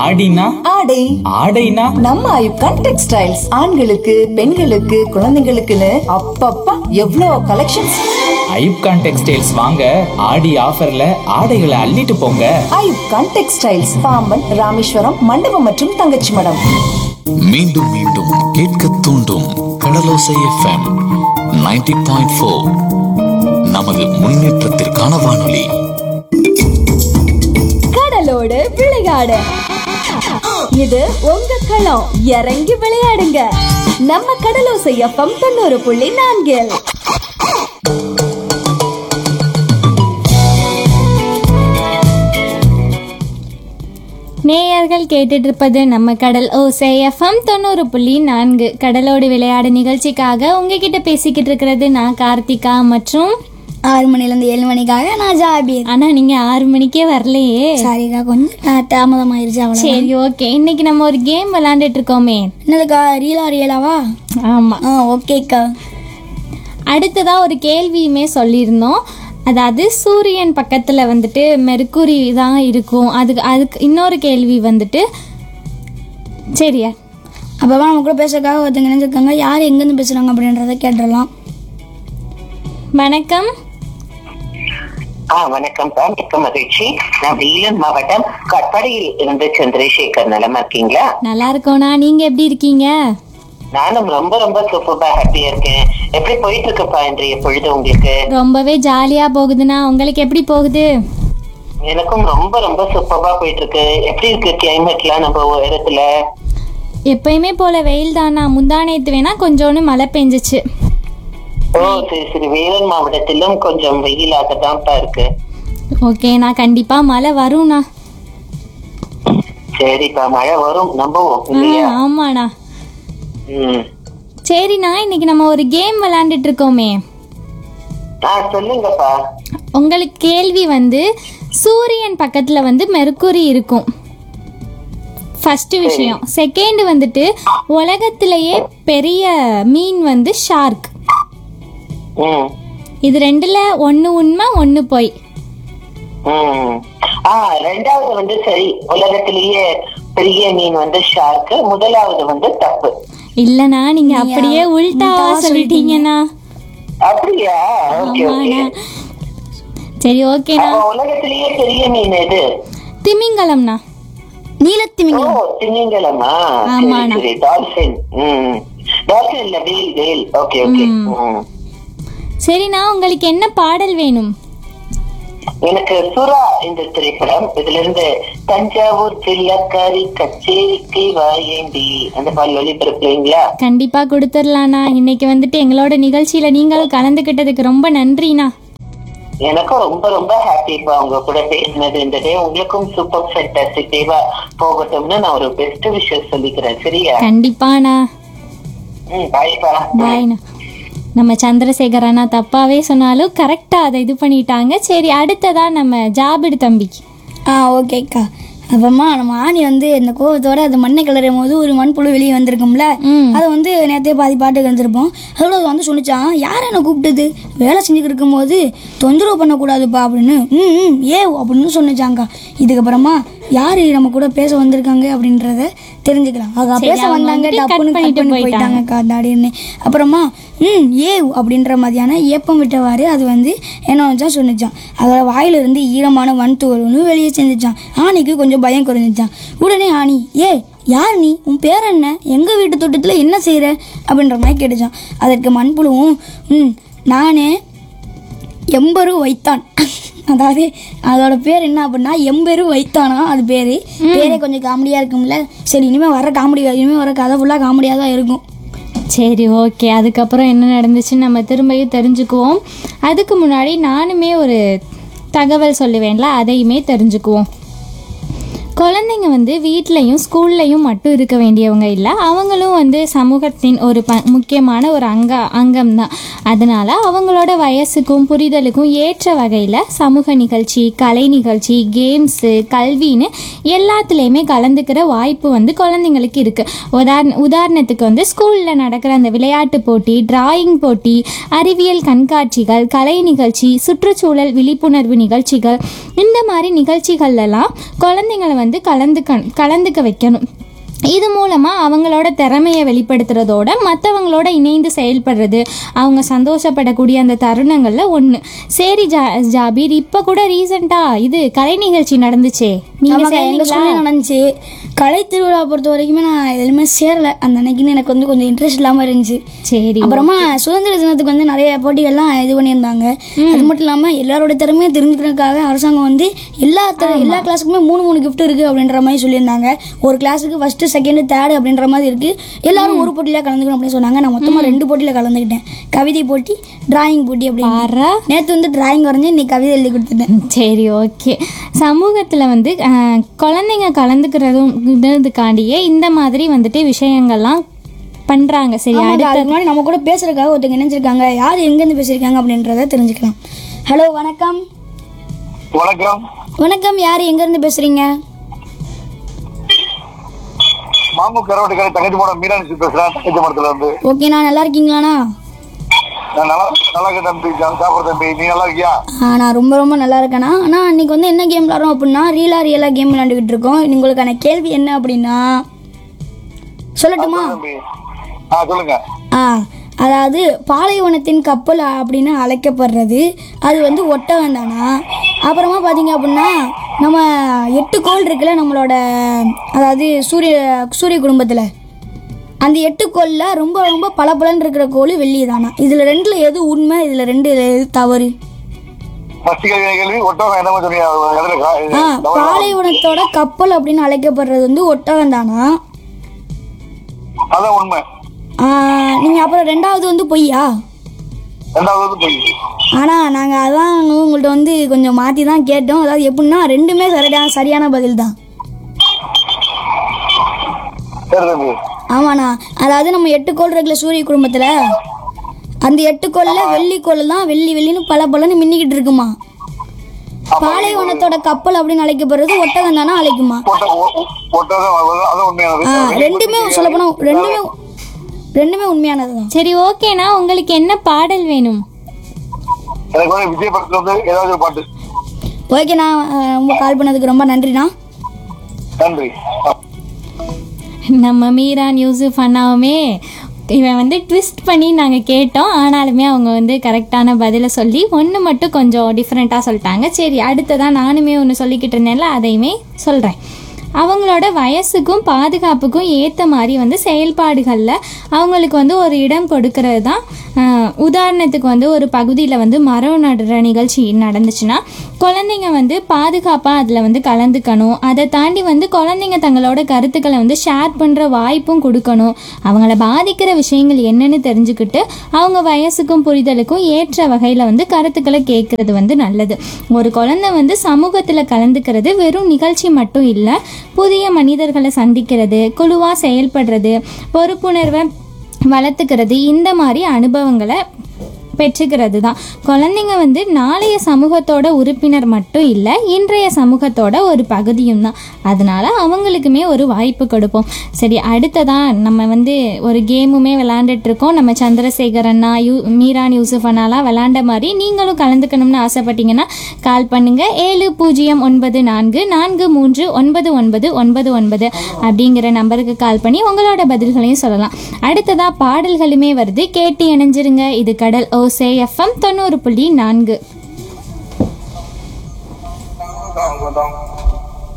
ஆடினா ஆடை ஆடைனா நம்ம ஐப்கான் டெக்ஸ்டைல்ஸ் ஆண்களுக்கு பெண்களுக்கு குழந்தைங்களுக்குன்னு அப்பப்பா எவ்வளோ கலெக்ஷன்ஸ் ஐப்கான் டெக்ஸ்டைல்ஸ் வாங்க ஆடி ஆஃபர்ல ஆடைகளை அள்ளிட்டு போங்க ஐப்கான் டெக்ஸ்டைல்ஸ் பாம்பன் ராமேஸ்வரம் மண்டபம் மற்றும் தங்கச்சி மடம் மீண்டும் மீண்டும் கேட்க தூண்டும் கடலோசை எஃப்எம் 90.4 பாயிண்ட் ஃபோர் நமது முன்னேற்றத்திற்கான வானொலி கடலோடு விளையாடு இது உங்க களம் இறங்கி விளையாடுங்க நம்ம கடலோசை எஃப்எம் தொண்ணூறு புள்ளி நான்கில் நேயர்கள் கேட்டுட்டு இருப்பது நம்ம கடல் ஓசை எஃப்எம் தொண்ணூறு புள்ளி நான்கு கடலோடு விளையாடு நிகழ்ச்சிக்காக உங்ககிட்ட பேசிக்கிட்டு இருக்கிறது நான் கார்த்திகா மற்றும் ஆறு மணிலேருந்து ஏழு மணிக்காக நான் ஜாபீர் ஆனா நீங்க ஆறு மணிக்கே வரலையே சாரிக்கா கொஞ்சம் தா- தாமதமாயிருச்சு அவ்வளோ சரி ஓகே இன்னைக்கு நம்ம ஒரு கேம் விளையாண்டுட்டு இருக்கோமே என்னதுக்கா ரீலா ரியலாவா ஆமா ஆ ஓகேக்கா அடுத்ததா ஒரு கேள்வியுமே சொல்லியிருந்தோம் அதாவது சூரியன் பக்கத்துல வந்துட்டு மெர்க்குரி தான் இருக்கும் அதுக்கு அதுக்கு இன்னொரு கேள்வி வந்துட்டு சரியா அப்போவா நம்ம கூட பேசுறதுக்காக ஒருத்தங்க நினைச்சிருக்காங்க யார் எங்கேருந்து பேசுகிறாங்க அப்படின்றத கேட்டுடலாம் வணக்கம் ஆ வணக்கம் சார் மிக்க மகிழ்ச்சி நான் வேலூர் மாவட்டம் கட்பாடியில் இருந்து சந்திரசேகர் நலமா இருக்கீங்களா நல்லா இருக்கோண்ணா நீங்க எப்படி இருக்கீங்க நானும் ரொம்ப ரொம்ப சூப்பரா ஹாப்பியா இருக்கேன் எப்படி போயிட்டு இருக்குப்பா இன்றைய பொழுது உங்களுக்கு ரொம்பவே ஜாலியா போகுதுண்ணா உங்களுக்கு எப்படி போகுது எனக்கும் ரொம்ப ரொம்ப சூப்பரா போயிட்டு இருக்கு எப்படி இருக்கு கிளைமேட்லாம் நம்ம இடத்துல எப்பயுமே போல வெயில் தானா முந்தானேத்து வேணா கொஞ்சோண்டு மழை பெஞ்சிச்சு ஓ சரி சரி வேலூர் மாவட்டத்திலும் கொஞ்சம் வெயிலாக தான்ப்பா இருக்கு ஓகே நான் கண்டிப்பா மழை வரும்ண்ணா சரிப்பா மழை வரும் நம்புவோம் ஆ, இல்லையா ஆமாண்ணா ம் சரிண்ணா இன்னைக்கு நம்ம ஒரு கேம் விளையாண்டுட்டு இருக்கோமே ஆ சொல்லுங்கப்பா உங்களுக்கு கேள்வி வந்து சூரியன் பக்கத்துல வந்து மெர்க்குரி இருக்கும் ஃபர்ஸ்ட் விஷயம் செகண்ட் வந்துட்டு உலகத்திலேயே பெரிய மீன் வந்து ஷார்க் ம் இது ரெண்டுல ஒன்று உண்மை ஒன்று பொய் ம். ஆ ரெண்டாவது வந்து சரி உலகத்திலேயே பெரிய மீன் வந்து ஷார்க் முதலாவது வந்து தப்பு இல்லைண்ணா நீங்க அப்படியே உள்டாவா சொல்லிட்டீங்கண்ணா அப்படியா ஓகே ஓகே ஆமாண்ணா சரி ஓகேண்ணா அப்ப உலகத்திலேயே பெரிய மீன் எது திமிங்கலம்ண்ணா ஓ நீலத்திமிங்கலம் திமிங்கலமா சரி ஆமாண்ணா. சரி டால்பின் ம் டால்பின் இல்ல வேல் வேல் ஓகே ஓகே ம். சரிண்ணா உங்களுக்கு என்ன பாடல் வேணும் எனக்கு சுறா இந்த திரைப்படம் இதுல இருந்து தஞ்சாவூர் ஜில்லக்காரி கச்சேரிக்கு வாயேண்டி அந்த பாடல் ஒளிபரப்புறீங்களா கண்டிப்பா கொடுத்துடலாண்ணா இன்னைக்கு வந்துட்டு எங்களோட நிகழ்ச்சியில நீங்களும் கலந்துக்கிட்டதுக்கு ரொம்ப நன்றிண்ணா எனக்கும் ரொம்ப ரொம்ப ஹாப்பிப்பா உங்க கூட பேசினது இந்த டே உங்களுக்கும் சூப்பர் ஃபேண்டாஸ்டிக் டேவா போகட்டும்னு நான் ஒரு பெஸ்ட் விஷயம் சொல்லிக்கிறேன் சரியா கண்டிப்பாண்ணா ம் பாய்ப்பா பாய்ண்ணா நம்ம சந்திரசேகர் அண்ணா தப்பாவே சொன்னாலும் கரெக்டாக அதை இது பண்ணிட்டாங்க சரி அடுத்ததா நம்ம ஜாபிடு தம்பிக்கு ஆ ஓகேக்கா அப்புறமா நம்ம ஆணி வந்து இந்த கோவத்தோட அது மண்ணை கிளறும் போது ஒரு மண்புழு வெளியே வந்திருக்கும்ல ம். அதை வந்து நேற்றே பாதி பாட்டுக்கு வந்திருப்போம் அதோட அது வந்து சொல்லிச்சான் யார் என்னை கூப்பிட்டது வேலை செஞ்சுக்கிட்டு இருக்கும்போது தொந்தரவு பண்ணக்கூடாதுப்பா அப்படின்னு ம் ம் ஏ அப்படின்னு சொன்னிச்சாங்க்கா இதுக்கப்புறமா யார் நம்ம கூட பேச வந்திருக்காங்க அப்படின்றத தெரிஞ்சுக்கலாம் அவங்க சரி, பேச அவங்க வந்தாங்க வந்துட்டு cut டப்புன்னு பண்ணிட்டு கட் பண்ணி போயிட்டாங்க. போயிட்டாங்கக்கா தாடின்னு அப்புறமா ம் ஏ அப்படின்ற மாதிரியான ஏப்பம் விட்டவாறு அது வந்து என்ன வச்சா சொன்னிச்சான் அதோட வாயிலிருந்து ஈரமான வன் ஒன்று வெளியே செஞ்சுச்சான் ஆணிக்கு கொஞ்சம் பயம் குறைஞ்சிச்சான் உடனே ஆணி ஏ யார் நீ உன் பேர் என்ன எங்கள் வீட்டு தோட்டத்தில் என்ன செய்கிற அப்படின்ற மாதிரி கேட்டுச்சான் அதற்கு மண்புழுவும் ம் நானே எம்பரு வைத்தான் அதாவது அதோட பேர் என்ன அப்படின்னா எம்பெரு வைத்தானா அது பேர் பேரே கொஞ்சம் காமெடியாக இருக்கும்ல சரி இனிமேல் வர காமெடி இனிமேல் வர கதை ஃபுல்லாக காமெடியாக தான் இருக்கும் சரி ஓகே அதுக்கப்புறம் என்ன நடந்துச்சுன்னு நம்ம திரும்பியும் தெரிஞ்சுக்குவோம் அதுக்கு முன்னாடி நானுமே ஒரு தகவல் சொல்லுவேன்ல அதையுமே தெரிஞ்சுக்குவோம் குழந்தைங்க வந்து வீட்லேயும் ஸ்கூல்லையும் மட்டும் இருக்க வேண்டியவங்க இல்லை அவங்களும் வந்து சமூகத்தின் ஒரு ப முக்கியமான ஒரு அங்க அங்கம் தான் அதனால் அவங்களோட வயசுக்கும் புரிதலுக்கும் ஏற்ற வகையில் சமூக நிகழ்ச்சி கலை நிகழ்ச்சி கேம்ஸு கல்வின்னு எல்லாத்துலேயுமே கலந்துக்கிற வாய்ப்பு வந்து குழந்தைங்களுக்கு இருக்குது உதாரண உதாரணத்துக்கு வந்து ஸ்கூலில் நடக்கிற அந்த விளையாட்டு போட்டி டிராயிங் போட்டி அறிவியல் கண்காட்சிகள் கலை நிகழ்ச்சி சுற்றுச்சூழல் விழிப்புணர்வு நிகழ்ச்சிகள் இந்த மாதிரி நிகழ்ச்சிகள்லாம் குழந்தைங்களை வந்து வந்து கலந்துக்க கலந்துக்க வைக்கணும் இது மூலமாக அவங்களோட திறமையை வெளிப்படுத்துறதோட மற்றவங்களோட இணைந்து செயல்படுறது அவங்க சந்தோஷப்படக்கூடிய அந்த தருணங்களில் ஒன்று சரி ஜா ஜாபீர் இப்போ கூட ரீசெண்டாக இது கலை நிகழ்ச்சி நடந்துச்சே நீங்கள் ஆமாக்கா, எங்க ஸ்கூல்ல நடந்துச்சு கலை திருவிழா பொறுத்த வரைக்குமே நான் எதுவுமே சேரல அந்த அன்னைக்குன்னு எனக்கு வந்து கொஞ்சம் இன்ட்ரெஸ்ட் இல்லாம இருந்துச்சு சரி அப்புறமா சுதந்திர தினத்துக்கு வந்து நிறைய போட்டிகள்லாம் இது பண்ணியிருந்தாங்க அது மட்டும் இல்லாம எல்லாரோட திறமையை தெரிஞ்சுக்கிறதுக்காக அரசாங்கம் வந்து எல்லா த- எல்லா கிளாஸுக்குமே மூணு மூணு gift இருக்கு அப்படின்ற மாதிரி சொல்லியிருந்தாங்க ஒரு கிளாஸுக்கு ஃபர்ஸ்ட் செகண்ட் தேர்ட் அப்படின்ற மாதிரி இருக்கு எல்லாரும் ஒரு போட்டியில கலந்துக்கணும் அப்படின்னு சொன்னாங்க நான் மொத்தமா ரெண்டு போட்டியில கலந்துக்கிட்டேன் கவிதை போட்டி டிராயிங் போட்டி அப்படின்னு பாரா நேற்று வந்து டிராயிங் வரைஞ்சு இன்னைக்கு கவிதை எழுதி கொடுத்துட்டேன் சரி ஓகே சமூகத்தில் வந்து அஹ், குழந்தைங்க கலந்துக்கிறதும் இதுக்காண்டியே இந்த மாதிரி வந்துட்டு விஷயங்கள்லாம் பண்ணுறாங்க சரி ஆமாக்கா, அடுத்த அதுக்கு முன்னாடி நம்ம கூட பேசுறதுக்காக ஒருத்தங்க இணைஞ்சிருக்காங்க யார் எங்கேருந்து பேசியிருக்காங்க அப்படின்றத தெரிஞ்சுக்கலாம் ஹலோ வணக்கம் வணக்கம் வணக்கம் யார் எங்கேருந்து பேசுறீங்க மாமு கரோட்டு கடை தங்கச்சி மடம் மீனாட்சி பேசுறேன் தங்கச்சி மடத்துல இருந்து ஓகே நான் நல்லா இருக்கீங்களாண்ணா நான் நல்லா நல்லா இருக்கேன் தம்பி சாப்பிட்ற தம்பி நீ நல்லா இருக்கியா ஆ, நான் ரொம்ப ரொம்ப நல்லா இருக்கேண்ணா ஆனால் இன்னைக்கு வந்து என்ன கேம் விளாட்றோம் அப்படின்னா ரீலா ரியலாக கேம் விளாண்டுக்கிட்டு இருக்கோம் உங்களுக்கான கேள்வி என்ன அப்படின்னா சொல்லட்டுமா தம்பி ஆ சொல்லுங்க ஆ அதாவது பாலைவனத்தின் கப்பல் அப்படின்னு அழைக்கப்படுறது அது வந்து ஒட்டகம் தானா அப்புறமா பார்த்தீங்க அப்படின்னா நம்ம எட்டு கோள் இருக்குல்ல நம்மளோட அதாவது சூரிய சூரிய குடும்பத்தில் அந்த எட்டு கோளில் ரொம்ப ரொம்ப பளபளன்னு இருக்கிற கோள் வெள்ளி தானா இதில் ரெண்டில் எது உண்மை இதில் ரெண்டு எது தவறு ஃபர்ஸ்ட் கேள்வி கேள்வி ஒட்டகம் என்ன சொன்னீங்க எதுல கா- இது ஆ தவறு. பாலைவனத்தோட கப்பல் அப்படின்னு அழைக்கப்படுறது வந்து ஒட்டகம் தானா அதான் உண்மை நீங்கள் அப்புறம் ரெண்டாவது வந்து பொய்யா ரெண்டாவது வந்து பொய் ஆனால் நாங்கள் அதான் உங்கள்கிட்ட வந்து கொஞ்சம் மாற்றி தான் கேட்டோம் அதாவது எப்படின்னா ரெண்டுமே சரியான சரியான பதில் தான் சரி தம்பி ஆமாண்ணா அதாவது நம்ம எட்டு கோள் இருக்குல்ல சூரிய குடும்பத்தில் அந்த எட்டு கோளில் வெள்ளி கோள் தான் வெள்ளி வெள்ளின்னு பல பலன்னு மின்னிக்கிட்டு இருக்குமா பாலைவனத்தோட கப்பல் அப்படின்னு அழைக்கப்படுறது ஒட்டகம் தானே அழைக்குமா ஒட்ட- ஒ- ஒ- ஒட்டகம் அது- அதான் ஆ உண்மையானது ரெண்டுமே சொல்லப்போனால் ரெண்டுமே ரெண்டுமே உண்மையானது தான் சரி ஓகேண்ணா உங்களுக்கு என்ன பாடல் வேணும் எனக்கு வந்து விஜய் படத்துல வந்து ஏதாவது ஒரு பாட்டு ஓகேண்ணா அஹ், ரொம்ப கால் பண்ணதுக்கு ரொம்ப நன்றிண்ணா நன்றி ஆ. நம்ம மீரான் யூசுஃப் அண்ணாவுமே இவன் வந்து ட்விஸ்ட் பண்ணி நாங்கள் கேட்டோம் ஆனாலுமே அவங்க வந்து கரெக்டான பதிலை சொல்லி ஒன்று மட்டும் கொஞ்சம் டிஃப்ரெண்ட்டாக சொல்லிட்டாங்க சரி அடுத்ததான் நானுமே ஒன்று சொல்லிக்கிட்டு இருந்தேன்ல அதையுமே சொல்கிறேன் அவங்களோட வயசுக்கும் பாதுகாப்புக்கும் ஏற்ற மாதிரி வந்து செயல்பாடுகளில் அவங்களுக்கு வந்து ஒரு இடம் கொடுக்கறது தான் ஆஹ், உதாரணத்துக்கு வந்து ஒரு பகுதியில் வந்து மரம் நடுற நிகழ்ச்சி நடந்துச்சுன்னா குழந்தைங்க வந்து பாதுகாப்பாக அதில் வந்து கலந்துக்கணும் அதை தாண்டி வந்து குழந்தைங்க தங்களோட கருத்துக்களை வந்து ஷேர் பண்ணுற வாய்ப்பும் கொடுக்கணும் அவங்கள பாதிக்கிற விஷயங்கள் என்னன்னு தெரிஞ்சுக்கிட்டு அவங்க வயசுக்கும் புரிதலுக்கும் ஏற்ற வகையில் வந்து கருத்துக்களை கேட்கறது வந்து நல்லது ஒரு குழந்தை வந்து சமூகத்தில் கலந்துக்கிறது வெறும் நிகழ்ச்சி மட்டும் இல்லை புதிய மனிதர்களை சந்திக்கிறது குழுவாக செயல்படுறது பொறுப்புணர்வை வளர்த்துக்கிறது இந்த மாதிரி அனுபவங்களை பெற்றுக்கிறது தான் குழந்தைங்க வந்து நாளைய சமூகத்தோட உறுப்பினர் மட்டும் இல்லை இன்றைய சமூகத்தோட ஒரு பகுதியும் தான் அதனால அவங்களுக்குமே ஒரு வாய்ப்பு கொடுப்போம் சரி அடுத்ததான் நம்ம வந்து ஒரு கேமுமே விளாண்டுட்டு இருக்கோம் நம்ம சந்திரசேகர் அண்ணா யூ மீரான் யூசுஃப் அண்ணாலாம் விளாண்ட மாதிரி நீங்களும் கலந்துக்கணும்னு ஆசைப்பட்டீங்கன்னா கால் பண்ணுங்க ஏழு பூஜ்ஜியம் ஒன்பது நான்கு நான்கு மூன்று ஒன்பது ஒன்பது ஒன்பது ஒன்பது அப்படிங்கிற நம்பருக்கு கால் பண்ணி உங்களோட பதில்களையும் சொல்லலாம் அடுத்ததா பாடல்களுமே வருது கேட்டு இணைஞ்சிருங்க இது கடல் ஓசே எஃப்எம் தொண்ணூறு புள்ளி நான்கு தான்